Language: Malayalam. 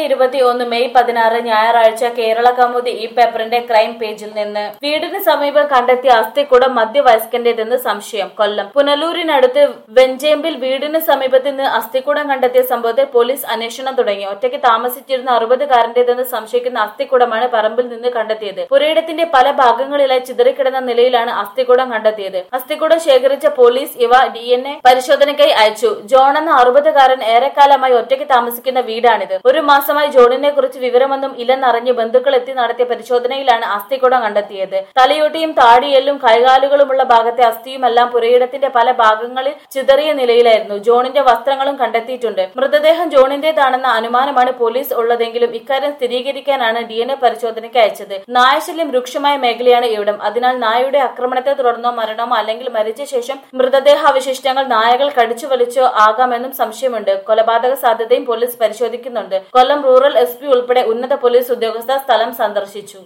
ഇരുപത്തി ഒന്ന് മെയ് പതിനാറ് ഞായറാഴ്ച കേരള കൗമുദി ഈ പേപ്പറിന്റെ ക്രൈം പേജിൽ നിന്ന് വീടിന് സമീപം കണ്ടെത്തിയ അസ്ഥിക്കുടം മധ്യവയസ്കന്റേതെന്ന് സംശയം കൊല്ലം പുനലൂരിനടുത്ത് വെഞ്ചേമ്പിൽ വീടിന് സമീപത്ത് നിന്ന് അസ്ഥിക്കുടം കണ്ടെത്തിയ സംഭവത്തിൽ പോലീസ് അന്വേഷണം തുടങ്ങി ഒറ്റയ്ക്ക് താമസിച്ചിരുന്ന അറുപതുകാരന്റേതെന്ന് സംശയിക്കുന്ന അസ്ഥിക്കുടമാണ് പറമ്പിൽ നിന്ന് കണ്ടെത്തിയത് പുരയിടത്തിന്റെ പല ഭാഗങ്ങളിലായി ചിതറിക്കിടന്ന നിലയിലാണ് അസ്ഥിക്കുടം കണ്ടെത്തിയത് അസ്ഥിക്കുടം ശേഖരിച്ച പോലീസ് ഇവ ഡി എൻ എ പരിശോധനയ്ക്കായി അയച്ചു ജോൺ എന്ന അറുപതുകാരൻ ഏറെക്കാലമായി ഒറ്റയ്ക്ക് താമസിക്കുന്ന വീടാണിത് ഒരു മാസമായി ജോണിനെ കുറിച്ച് വിവരമൊന്നും ഇല്ലെന്നറിഞ്ഞ് ബന്ധുക്കൾ എത്തി നടത്തിയ പരിശോധനയിലാണ് അസ്ഥിക്കുടം കണ്ടെത്തിയത് തലയോട്ടിയും താടിയെല്ലും കൈകാലുകളുമുള്ള ഭാഗത്തെ അസ്ഥിയുമെല്ലാം പുരയിടത്തിന്റെ പല ഭാഗങ്ങളിൽ ചിതറിയ നിലയിലായിരുന്നു ജോണിന്റെ വസ്ത്രങ്ങളും കണ്ടെത്തിയിട്ടുണ്ട് മൃതദേഹം ജോണിന്റേതാണെന്ന അനുമാനമാണ് പോലീസ് ഉള്ളതെങ്കിലും ഇക്കാര്യം സ്ഥിരീകരിക്കാനാണ് ഡി എൻ എ പരിശോധനയ്ക്ക് അയച്ചത് നായശല്യം രൂക്ഷമായ മേഖലയാണ് ഇവിടം അതിനാൽ നായയുടെ ആക്രമണത്തെ തുടർന്നോ മരണമോ അല്ലെങ്കിൽ മരിച്ച ശേഷം മൃതദേഹാവശിഷ്ടങ്ങൾ നായകൾ കടിച്ചു വലിച്ചോ ആകാമെന്നും സംശയമുണ്ട് കൊലപാതക സാധ്യതയും പോലീസ് പരിശോധിക്കുന്നുണ്ട് കൊല്ലം റൂറൽ എസ് പി ഉൾപ്പെടെ ഉന്നത പോലീസ് ഉദ്യോഗസ്ഥർ സ്ഥലം സന്ദർശിച്ചു